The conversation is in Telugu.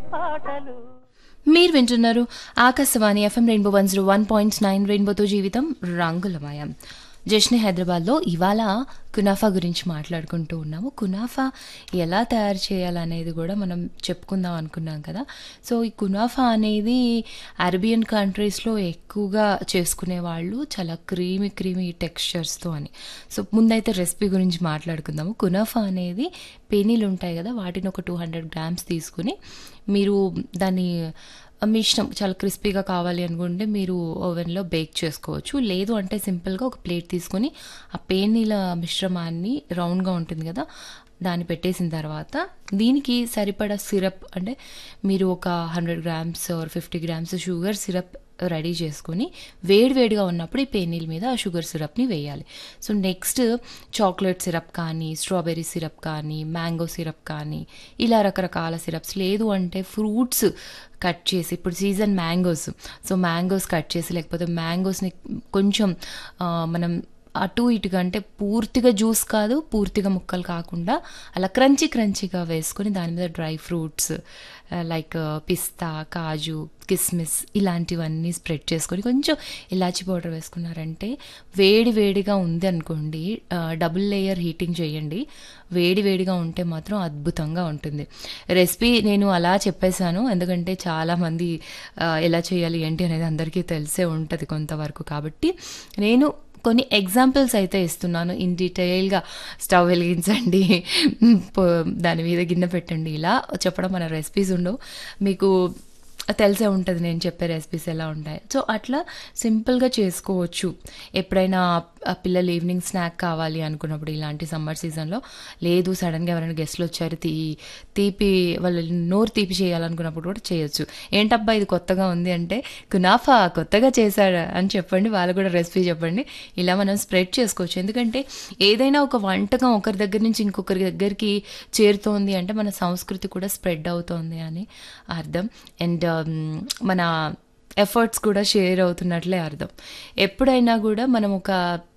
పాటలు మీరు వింటున్నారు Akashvani FM rainbow one zero one point nine రెయిన్బోతో జీవితం రంగులమయం జష్ని హైదరాబాద్లో ఇవాళ కునాఫా గురించి మాట్లాడుకుంటూ ఉన్నాము కునాఫా ఎలా తయారు చేయాలనేది కూడా మనం చెప్పుకుందాం అనుకున్నాం కదా సో ఈ కునాఫా అనేది అరబియన్ కంట్రీస్లో ఎక్కువగా చేసుకునే వాళ్ళు చాలా క్రీమీ క్రీమీ టెక్స్చర్స్తో అని సో ముందైతే రెసిపీ గురించి మాట్లాడుకుందాము కునాఫా అనేది పెనీలు ఉంటాయి కదా వాటిని ఒక టూ హండ్రెడ్ గ్రామ్స్ తీసుకుని మీరు దాన్ని మీ ఇష్టం చాలా క్రిస్పీగా కావాలి అనుకుంటే మీరు ఓవెన్లో బేక్ చేసుకోవచ్చు లేదు అంటే సింపుల్గా ఒక ప్లేట్ తీసుకొని ఆ పేనీల మిశ్రమాన్ని రౌండ్గా ఉంటుంది కదా దాన్ని పెట్టేసిన తర్వాత దీనికి సరిపడా సిరప్ అంటే మీరు ఒక hundred grams or fifty grams sugar syrup ready చేసుకొని వేడివేడిగా ఉన్నప్పుడు ఈ పేనీల మీద ఆ షుగర్ సిరప్ని వేయాలి సో నెక్స్ట్ చాక్లెట్ సిరప్ కానీ స్ట్రాబెర్రీ సిరప్ కానీ మ్యాంగో సిరప్ కానీ ఇలా రకరకాల సిరప్స్ లేదు అంటే ఫ్రూట్స్ కట్ చేసి ఇప్పుడు season mangoes so mangoes cut చేసి లేకపోతే మ్యాంగోస్ని కొంచెం ఆ, మనం అటు ఇటుగా అంటే పూర్తిగా జ్యూస్ కాదు పూర్తిగా ముక్కలు కాకుండా అలా క్రంచీ క్రంచీగా వేసుకొని దాని మీద డ్రై ఫ్రూట్స్ లైక్ పిస్తా కాజు కిస్మిస్ ఇలాంటివన్నీ స్ప్రెడ్ చేసుకొని కొంచెం ఇలాచి పౌడర్ వేసుకున్నారంటే వేడి వేడిగా ఉంది అనుకోండి డబుల్ లేయర్ హీటింగ్ చేయండి వేడి వేడిగా ఉంటే మాత్రం అద్భుతంగా ఉంటుంది రెసిపీ నేను అలా చెప్పేశాను ఎందుకంటే చాలామంది ఆ, ఎలా చేయాలి ఏంటి అనేది అందరికీ తెలిసే ఉంటుంది కొంతవరకు కాబట్టి నేను కొన్ని ఎగ్జాంపుల్స్ అయితే ఇస్తున్నాను ఇన్ డీటెయిల్గా స్టవ్ వెలిగించండి పో- దాని మీద గిన్నె పెట్టండి ఇలా చెప్పడం మన రెసిపీస్ ఉండవు మీకు తెలిసే ఉంటుంది నేను చెప్పే రెసిపీస్ ఎలా ఉంటాయి సో అట్లా సింపుల్గా చేసుకోవచ్చు ఎప్పుడైనా ఆ పిల్లలు ఈవినింగ్ స్నాక్ కావాలి అనుకున్నప్పుడు ఇలాంటి సమ్మర్ సీజన్లో లేదు సడన్గా ఎవరైనా గెస్ట్లు వచ్చారు తీ తీపి వాళ్ళు నోరు తీపి చేయాలనుకున్నప్పుడు కూడా చేయొచ్చు ఏంటబ్బా ఇది కొత్తగా ఉంది అంటే కునాఫా కొత్తగా చేశాడా అని చెప్పండి వాళ్ళు కూడా రెసిపీ చెప్పండి ఇలా మనం స్ప్రెడ్ చేసుకోవచ్చు ఎందుకంటే ఏదైనా ఒక వంటకం ఒకరి దగ్గర నుంచి ఇంకొకరి దగ్గరికి చేరుతోంది అంటే మన సంస్కృతి కూడా స్ప్రెడ్ అవుతోంది అని అర్థం అండ్ మన ఎఫర్ట్స్ కూడా షేర్ అవుతున్నట్లే అర్థం ఎప్పుడైనా కూడా మనం ఒక